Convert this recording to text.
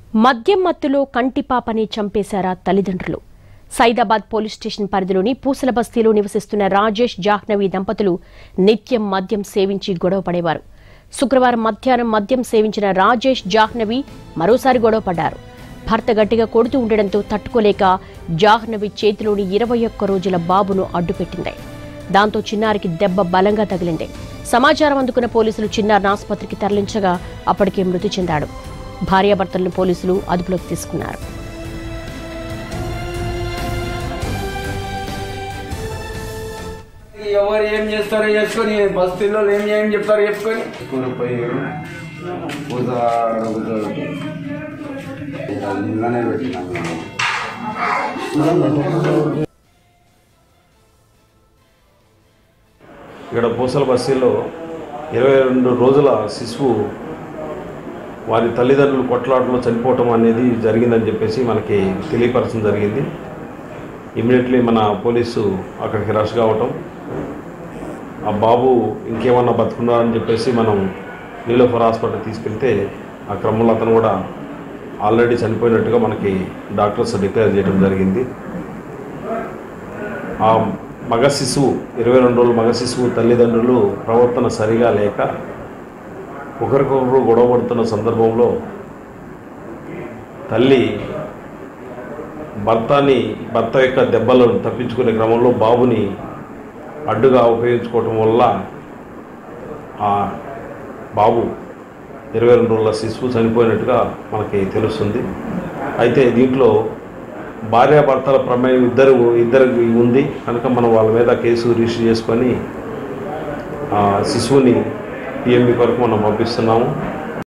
మద్యం మత్తులో కంటి పాపని చంపేశారా తల్లిదండ్రులు సైదాబాద్ పోలీస్ స్టేషన్ పరిధిలోని పూసల బస్తీలో నివసిస్తున్న రాజేష్ జాహ్నవి దంపతులు నిత్యం మద్యం సేవించి గొడవ పడేవారు శుక్రవారం మధ్యాహ్నం మద్యం సేవించిన రాజేష్ జాహ్నవి మరోసారి గొడవ పడ్డారు భర్త గట్టిగా కొడుతూ ఉండడంతో తట్టుకోలేక జాహ్నవి చేతిలోని ఇరవై ఒక్క రోజుల బాబును అడ్డుపెట్టింది దాంతో చిన్నారికి దెబ్బ బలంగా తగిలింది సమాచారం అందుకున్న పోలీసులు చిన్నారిని ఆసుపత్రికి తరలించగా అప్పటికే మృతి చెందాడు భార్యాభర్తలను పోలీసులు అదుపులోకి తీసుకున్నారు ఎవరు ఏం చేస్తారో చేసుకొని బస్తీల్లో ఏం ఏం చెప్తారో చెప్పుకొని కూలిపోయి పూజ అడుగుతాడు నిన్ననే పెట్టినాము ఇక్కడ పూసల బస్తీలో ఇరవై రెండు రోజుల శిశువు వారి తల్లిదండ్రులు కొట్లాటలో చనిపోవటం అనేది జరిగిందని చెప్పేసి మనకి తెలియపరచడం జరిగింది ఇమీడియట్లీ మన పోలీసు అక్కడికి రష్ కావటం ఆ బాబు ఇంకేమన్నా బతుకున్నారని చెప్పేసి మనం నీలోఫర్ హాస్పిటల్ తీసుకెళ్తే ఆ క్రమంలో అతను కూడా ఆల్రెడీ చనిపోయినట్టుగా మనకి డాక్టర్స్ డిక్లేర్ చేయడం జరిగింది ఆ మగ శిశువు ఇరవై రెండు రోజుల మగ శిశువు తల్లిదండ్రులు ప్రవర్తన సరిగా లేక ఒకరికొకరు గొడవ పడుతున్న సందర్భంలో తల్లి భర్తని భర్త యొక్క దెబ్బలను తప్పించుకునే క్రమంలో బాబుని అడ్డుగా ఉపయోగించుకోవటం వల్ల ఆ బాబు ఇరవై రెండు రోజుల శిశువు చనిపోయినట్టుగా మనకి తెలుస్తుంది అయితే దీంట్లో భార్యాభర్తల ప్రమేయం ఇద్దరు ఇద్దరికి ఉంది కనుక మనం వాళ్ళ మీద కేసు రిజిస్టర్ చేసుకొని ఆ శిశువుని పిఎంఈ కొరకు మనం పంపిస్తున్నాము